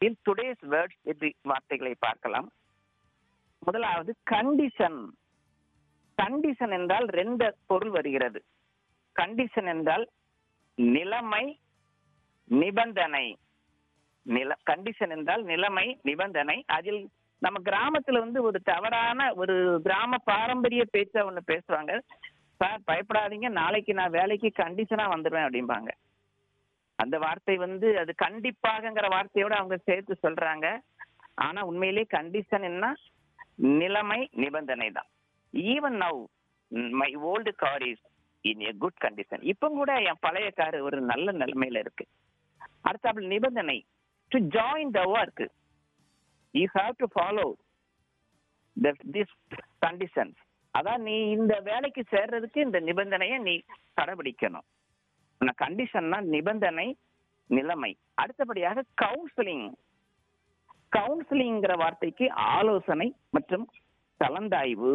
in today's words என்று வார்த்தைகளை பார்க்கலாம் முதலாவது கண்டிஷன் கண்டிஷன் என்றால் ரெண்டு பொருள் வருகிறது கண்டிஷன் என்றால் நிலைமை நிபந்தனை நில கண்டிஷன் என்றால் நிலைமை நிபந்தனை அதில் நம்ம கிராமத்துல வந்து ஒரு தவறான ஒரு கிராம பாரம்பரிய பேச்ச ஒண்ணு பேசுவாங்க சார் பயப்படாதீங்க நாளைக்கு நான் வேலைக்கு கண்டிஷனா வந்துடுவேன் அப்படிம்பாங்க அந்த வார்த்தை வந்து அது கண்டிப்பாகங்கிற வார்த்தையோட அவங்க சேர்த்து சொல்றாங்க ஆனா உண்மையிலே கண்டிஷன் என்ன நிலைமை நிபந்தனை தான் even now my old car is in a good condition இப்போ கூட என் பழைய கார் ஒரு நல்ல நிலைமையில இருக்கு அடுத்தாப்புல நிபந்தனை to join the work you have to follow this conditions அதான் நீ இந்த வேலைக்கு சேர்றதுக்கு இந்த நிபந்தனையை நீ கடைபிடிக்கணும் கண்டிஷன்னா நிபந்தனை நிலைமை அடுத்தபடியாக கவுன்சிலிங் கவுன்சிலிங்கிற வார்த்தைக்கு ஆலோசனை மற்றும் கலந்தாய்வு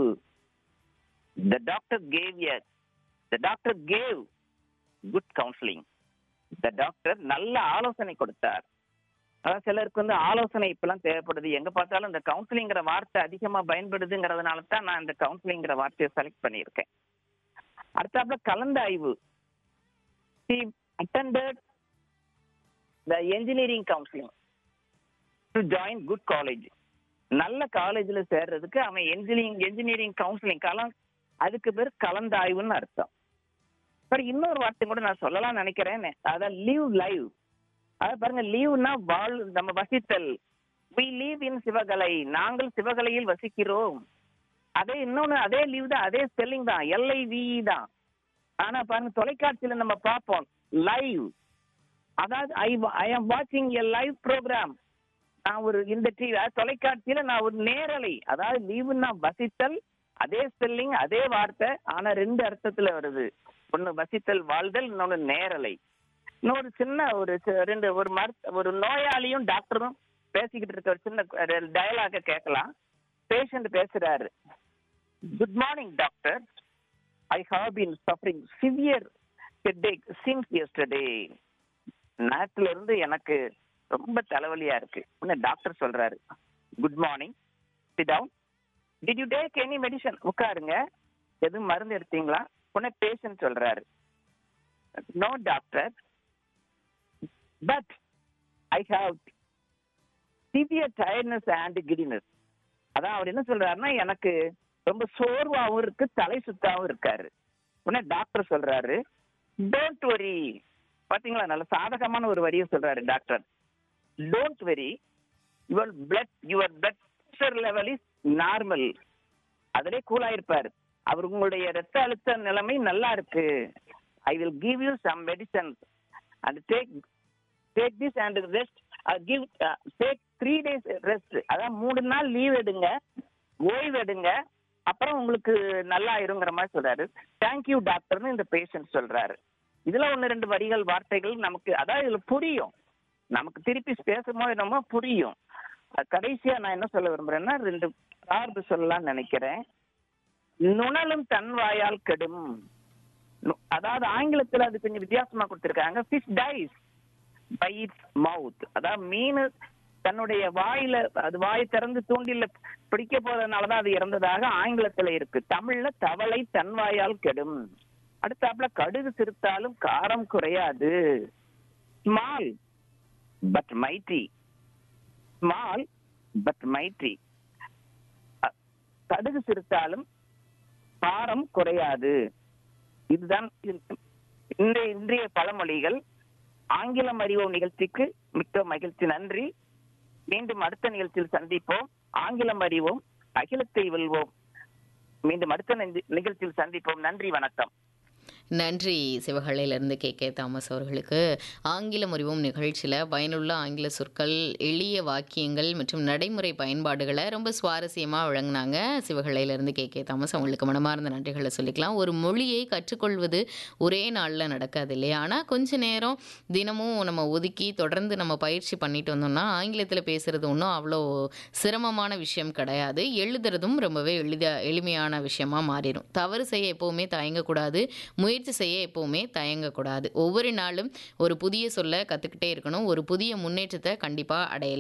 the doctor gave a the doctor gave good counselling the doctor நல்ல ஆலோசனை கொடுத்தார் அதான் சிலருக்கு வந்து ஆலோசனை இப்பெல்லாம் தேவைப்படுது எங்க பார்த்தாலும் இந்த கவுன்சிலிங்கிற வார்த்தை அதிகமா பயன்படுதுங்கிறதுனால தான் நான் இந்த கவுன்சிலிங்கிற வார்த்தையை செலக்ட் பண்ணியிருக்கேன் அடுத்தாப்புல கலந்தாய்வு he attended the engineering counseling to join good college நல்ல காலேஜ்ல சேர்றதுக்கு அவன் என்ஜினியரிங் என்ஜினியரிங் கவுன்சிலிங் கலம் அதுக்கு பேர் கலந்தாய்வுன்னு அர்த்தம் அப்புறம் இன்னொரு வார்த்தை கூட நான் சொல்லலாம் நினைக்கிறேன் அதான் லீவ் லைவ் அதாவது பாருங்க லீவ்னா வாழ் நம்ம வசித்தல் வி லீவ் இன் சிவகலை நாங்கள் சிவகலையில் வசிக்கிறோம் அதே இன்னொன்னு அதே லீவ் தான் அதே ஸ்பெல்லிங் தான் எல்ஐவி தான் ஆனா பாருங்க தொலைக்காட்சியில நம்ம பார்ப்போம் லைவ் அதாவது ஐ ஐ எம் வாட்சிங் எ லைவ் ப்ரோக்ராம் நான் ஒரு இந்த டிவி தொலைக்காட்சியில நான் ஒரு நேரலை அதாவது லீவுன்னா வசித்தல் அதே ஸ்பெல்லிங் அதே வார்த்தை ஆனா ரெண்டு அர்த்தத்துல வருது ஒன்னு வசித்தல் வாழ்தல் இன்னொன்னு நேரலை இன்னொரு சின்ன ஒரு சி- ரெண்டு ஒரு மருத்து ஒரு நோயாளியும் டாக்டரும் பேசிக்கிட்டு இருக்க ஒரு சின்ன டயலாக கேட்கலாம் பேஷண்ட் பேசுறாரு good morning doctor I have been suffering severe headache since yesterday நேரத்துல இருந்து எனக்கு ரொம்ப தலைவலியா இருக்கு உடனே டாக்டர் சொல்றாரு good morning sit down did you take any medicine உட்காருங்க எதுவும் மருந்து எடுத்தீங்களா உடனே பேஷண்ட் சொல்றாரு no doctor but I have severe tiredness and giddiness அதான் அவர் என்ன சொல்றாருன்னா எனக்கு ரொம்ப சோர்வாகவும் இருக்கு தலை சுத்தாவும் இருக்காரு உடனே டாக்டர் சொல்றாரு டோன்ட் வரி பாத்தீங்களா நல்ல சாதகமான ஒரு வரியை சொல்றாரு doctor don't worry your blood your blood pressure level is normal அதிலே கூலாயிருப்பார் அவர் உங்களுடைய ரத்த அழுத்த நிலைமை நல்லா இருக்கு I will give you some medicines and take take this and rest give take three days rest அதான் மூணு நாள் லீவ் எடுங்க ஓய்வு எடுங்க அப்புறம் உங்களுக்கு நல்லா இருங்கிற மாதிரி சொல்றாரு தேங்க்யூ டாக்டர்னு இந்த பேஷண்ட் சொல்றாரு இதுல ஒன்று ரெண்டு வரிகள் வார்த்தைகள் நமக்கு அதாவது இதுல புரியும் நமக்கு திருப்பி பேசும்போது என்னமோ புரியும் அஹ் கடைசியா நான் என்ன சொல்ல விரும்புறேன்னா ரெண்டு சார்பு சொல்லலாம்னு நினைக்கிறேன் நுணலும் தன் வாயால் கெடும் நு- அதாவது ஆங்கிலத்துல அது கொஞ்சம் வித்தியாசமா கொடுத்திருக்காங்க fish dies by its mouth அதாவது மீன் தன்னுடைய வாயில அது வாய் திறந்து தூண்டில பிடிக்க போறதுனாலதான் அது இறந்ததாக ஆங்கிலத்துல இருக்கு தமிழ்ல தவளை தன் வாயால் கெடும் அடுத்தாப்புல கடுகு சிறுத்தாலும் காரம் குறையாது small but mighty small but mighty கடுகு சிறுத்தாலும் காரம் குறையாது இதுதான் இது- இன்றைய இன்றைய பழமொழிகள் ஆங்கிலம் அறிவோம் நிகழ்ச்சிக்கு மிக்க மகிழ்ச்சி நன்றி மீண்டும் அடுத்த நிகழ்ச்சியில் சந்திப்போம் ஆங்கிலம் அறிவோம் அகிலத்தை வெல்வோம் மீண்டும் அடுத்த நிகழ்ச்சி- நிகழ்ச்சியில் சந்திப்போம் நன்றி வணக்கம் நன்றி சிவகலையிலேருந்து கே கே தாமஸ் அவர்களுக்கு ஆங்கிலம் அறிவோம் நிகழ்ச்சியில் பயனுள்ள ஆங்கில சொற்கள் எளிய வாக்கியங்கள் மற்றும் நடைமுறை பயன்பாடுகளை ரொம்ப சுவாரஸ்யமாக வழங்கினாங்க சிவகலையிலேருந்து கே கே தாமஸ் அவங்களுக்கு மனமார்ந்த நன்றிகளை சொல்லிக்கலாம் ஒரு மொழியை கற்றுக்கொள்வது ஒரே நாளில் நடக்காது இல்லையா ஆனால் கொஞ்ச நேரம் தினமும் நம்ம ஒதுக்கி தொடர்ந்து நம்ம பயிற்சி பண்ணிட்டு வந்தோம்னா ஆங்கிலத்தில் பேசுகிறது ஒன்றும் அவ்வளோ சிரமமான விஷயம் கிடையாது எழுதுறதும் ரொம்பவே எளித எளிமையான விஷயமா மாறிடும் தவறு செய்ய எப்போவுமே தயங்கக்கூடாது முயற்சி செய்ய எப்போவுமே தயங்கக்கூடாது ஒவ்வொரு நாளும் ஒரு புதிய சொல்ல கற்றுக்கிட்டே இருக்கணும் ஒரு புதிய முன்னேற்றத்தை கண்டிப்பாக அடையலாம்